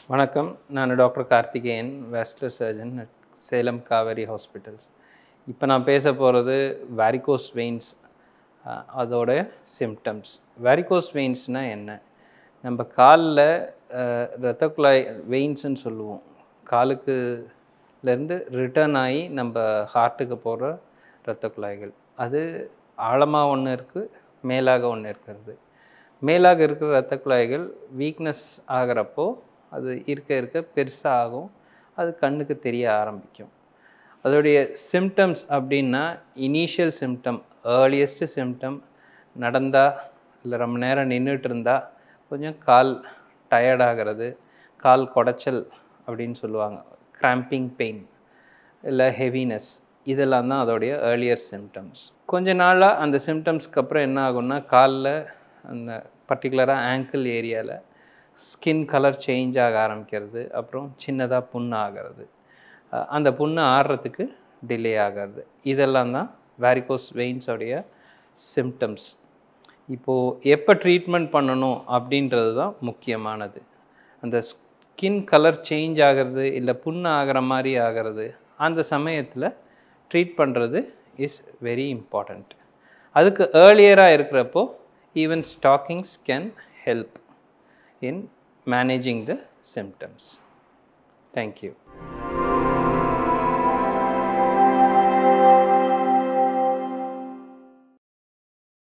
வணக்கம் நான் doctor Karthikeyan vascular surgeon at Salem Kaveri hospitals இப்போ நான் பேச போகிறது வேரிகோஸ் வெயின்ஸ் அதோட சிம்டம்ஸ் வேரிகோஸ் வெயின்ஸ்னால் என்ன நம்ம காலில் இரத்த குழாய் வெயின்ஸ்னு சொல்லுவோம் காலுக்குலேருந்து ரிட்டர்ன் ஆகி நம்ம ஹார்ட்டுக்கு போகிற இரத்த குழாய்கள் அது ஆழமாக ஒன்று இருக்குது மேலாக ஒன்று இருக்கிறது மேலாக இருக்கிற இரத்த குழாய்கள் வீக்னஸ் ஆகிறப்போ அது இருக்க இருக்க பெருசாக ஆகும் அது கண்ணுக்கு தெரிய ஆரம்பிக்கும் அதோடைய சிம்டம்ஸ் அப்படின்னா இனிஷியல் சிம்டம் ஏர்லியஸ்ட்டு சிம்டம் நடந்தா இல்லை ரொம்ப நேரம் நின்றுட்டு இருந்தால் கொஞ்சம் கால் டயர்டாகிறது கால் குடைச்சல் அப்படின்னு சொல்லுவாங்க கிராம்பிங் பெயின் இல்லை ஹெவினஸ் இதெல்லாம் தான் அதோடைய ஏர்லியர் சிம்டம்ஸ் கொஞ்ச நாளாக அந்த சிம்டம்ஸ்க்கு அப்புறம் என்ன ஆகும்னா காலில் அந்த பர்டிகுலராக ஆங்கிள் ஏரியாவில் ஸ்கின் கலர் சேஞ்ச் ஆக ஆரம்பிக்கிறது அப்புறம் சின்னதாக புண்ணு ஆகிறது அஹ் அந்த புண்ணு ஆடுறதுக்கு டிலே ஆகிறது இதெல்லாம் தான் வேரிகோஸ் வெயின்ஸோடைய சிம்டம்ஸ் இப்போது எப்போ ட்ரீட்மெண்ட் பண்ணணும் அப்படின்றது தான் முக்கியமானது அந்த ஸ்கின் கலர் சேஞ்ச் ஆகிறது இல்லை புண்ணு ஆகிற மாதிரி ஆகிறது அந்த சமயத்தில் ட்ரீட் பண்ணுறது இஸ் வெரி இம்பார்ட்டண்ட் அதுக்கு ஏர்லியராக இருக்கிறப்போ even stockings can help in managing the symptoms. Thank you.